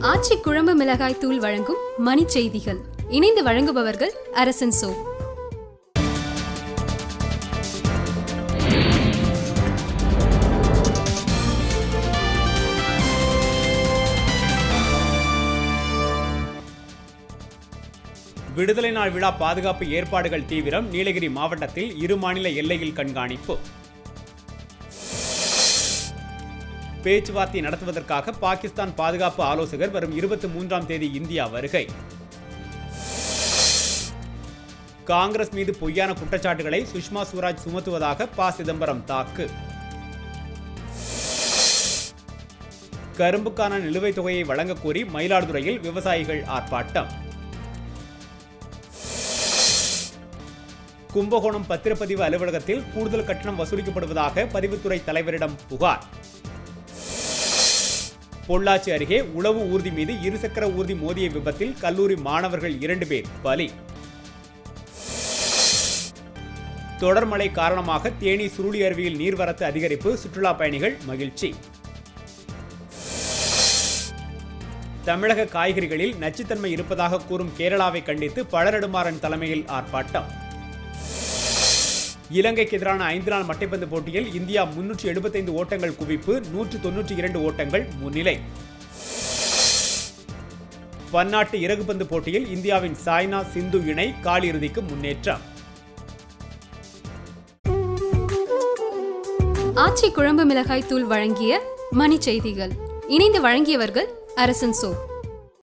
ஆச்சி குழம்பு மிளகாய் தூள் வழங்கும் மணி செய்திகள் இணைந்து வழங்குபவர்கள் அரசன் சோ விடுதலை நாள் விழா பாதுகாப்பு ஏற்பாடுகள் தீவிரம் நீலகிரி மாவட்டத்தில் இரு மாநில எல்லையில் கண்காணிப்பு பேச்சுவார்த்தை நடத்துவதற்காக பாகிஸ்தான் பாதுகாப்பு ஆலோசகர் வரும் இருபத்தி மூன்றாம் தேதி இந்தியா வருகை காங்கிரஸ் மீது பொய்யான குற்றச்சாட்டுகளை சுஷ்மா சுவராஜ் சுமத்துவதாக ப சிதம்பரம் தாக்கு கரும்புக்கான நிலுவைத் தொகையை வழங்கக் கோரி மயிலாடுதுறையில் விவசாயிகள் ஆர்ப்பாட்டம் கும்பகோணம் பத்திரப்பதிவு அலுவலகத்தில் கூடுதல் கட்டணம் வசூலிக்கப்படுவதாக பதிவுத்துறை தலைவரிடம் புகார் பொள்ளாச்சி அருகே உளவு ஊர்தி மீது இருசக்கர ஊர்தி மோதிய விபத்தில் கல்லூரி மாணவர்கள் இரண்டு பேர் பலி தொடர் மழை காரணமாக தேனி சுருளி அருவியில் நீர்வரத்து அதிகரிப்பு சுற்றுலா பயணிகள் மகிழ்ச்சி தமிழக காய்கறிகளில் நச்சுத்தன்மை இருப்பதாக கூறும் கேரளாவை கண்டித்து பழநெடுமாறன் தலைமையில் ஆர்ப்பாட்டம் இலங்கைக்கு எதிரான ஐந்து நாள் மட்டைப்பந்து போட்டியில் இந்தியா முன்னூற்றி எழுபத்தைந்து ஓட்டங்கள் குவிப்பு நூற்று தொன்னூற்றி இரண்டு ஓட்டங்கள் முன்னிலை பன்னாட்டு இறகுப்பந்து போட்டியில் இந்தியாவின் சாய்னா சிந்து இணை காலிறுதிக்கு முன்னேற்றம் ஆச்சி குழம்பு மிளகாய் தூள் வழங்கிய மணி செய்திகள் இணைந்து வழங்கியவர்கள் அரசன் சோ